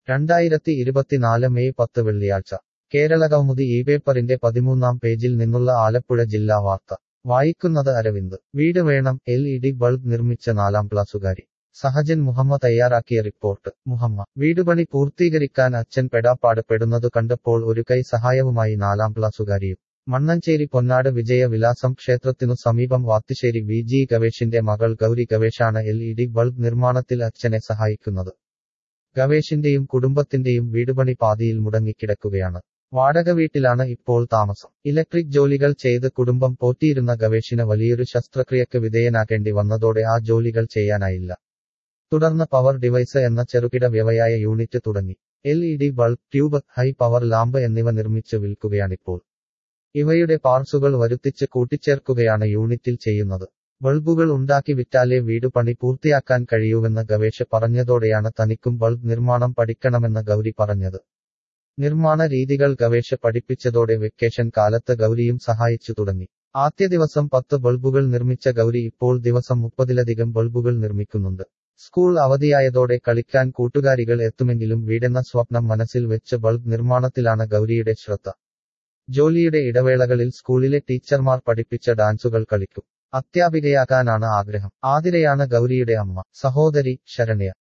രണ്ടായിരത്തി ഇരുപത്തിനാല് മെയ് പത്ത് വെള്ളിയാഴ്ച കേരളകൗമുദി ഈ പേപ്പറിന്റെ പതിമൂന്നാം പേജിൽ നിന്നുള്ള ആലപ്പുഴ ജില്ലാ വാർത്ത വായിക്കുന്നത് അരവിന്ദ് വീട് വേണം എൽ ഇ ഡി ബൾബ് നിർമ്മിച്ച നാലാം ക്ലാസ്സുകാരി സഹജൻ മുഹമ്മ തയ്യാറാക്കിയ റിപ്പോർട്ട് മുഹമ്മ വീടുപണി പൂർത്തീകരിക്കാൻ അച്ഛൻ പെടാപ്പാട് പെടുന്നതു കണ്ടപ്പോൾ ഒരു കൈ സഹായവുമായി നാലാം ക്ലാസ്സുകാരിയും മണ്ണഞ്ചേരി പൊന്നാട് വിജയ വിലാസം ക്ഷേത്രത്തിനു സമീപം വാത്തിശ്ശേരി വി ജി ഗവേഷിന്റെ മകൾ ഗൗരി ഗവേഷാണ് എൽ ഇ ഡി ബൾബ് നിർമ്മാണത്തിൽ അച്ഛനെ സഹായിക്കുന്നത് ഗവേഷിന്റെയും കുടുംബത്തിന്റെയും വീടുപണി പാതിയിൽ മുടങ്ങിക്കിടക്കുകയാണ് വാടക വീട്ടിലാണ് ഇപ്പോൾ താമസം ഇലക്ട്രിക് ജോലികൾ ചെയ്ത് കുടുംബം പോറ്റിയിരുന്ന ഗവേഷിന് വലിയൊരു ശസ്ത്രക്രിയക്ക് വിധേയനാക്കേണ്ടി വന്നതോടെ ആ ജോലികൾ ചെയ്യാനായില്ല തുടർന്ന് പവർ ഡിവൈസ് എന്ന ചെറുകിട വ്യവയായ യൂണിറ്റ് തുടങ്ങി L E D bulb tube high power lamp എന്നിവ നിർമ്മിച്ച് വിൽക്കുകയാണിപ്പോൾ ഇവയുടെ പാർട്സുകൾ വരുത്തിച്ച് കൂട്ടിച്ചേർക്കുകയാണ് യൂണിറ്റിൽ ചെയ്യുന്നത് ബൾബുകൾ ഉണ്ടാക്കി വിറ്റാലേ വീട് പണി പൂർത്തിയാക്കാൻ കഴിയൂവെന്ന് ഗവേഷ പറഞ്ഞതോടെയാണ് തനിക്കും ബൾബ് നിർമ്മാണം പഠിക്കണമെന്ന് ഗൗരി പറഞ്ഞത് നിർമ്മാണ രീതികൾ ഗവേഷ പഠിപ്പിച്ചതോടെ വെക്കേഷൻ കാലത്ത് ഗൗരിയും സഹായിച്ചു തുടങ്ങി ആദ്യ ദിവസം പത്ത് ബൾബുകൾ നിർമ്മിച്ച ഗൗരി ഇപ്പോൾ ദിവസം മുപ്പതിലധികം ബൾബുകൾ നിർമ്മിക്കുന്നുണ്ട് സ്കൂൾ അവധിയായതോടെ കളിക്കാൻ കൂട്ടുകാരികൾ എത്തുമെങ്കിലും വീടെന്ന സ്വപ്നം മനസ്സിൽ വെച്ച് ബൾബ് നിർമ്മാണത്തിലാണ് ഗൗരിയുടെ ശ്രദ്ധ ജോലിയുടെ ഇടവേളകളിൽ സ്കൂളിലെ ടീച്ചർമാർ പഠിപ്പിച്ച ഡാൻസുകൾ കളിക്കും അധ്യാപികയാകാനാണ് ആഗ്രഹം ആതിരയാണ് ഗൗരിയുടെ അമ്മ സഹോദരി ശരണ്യ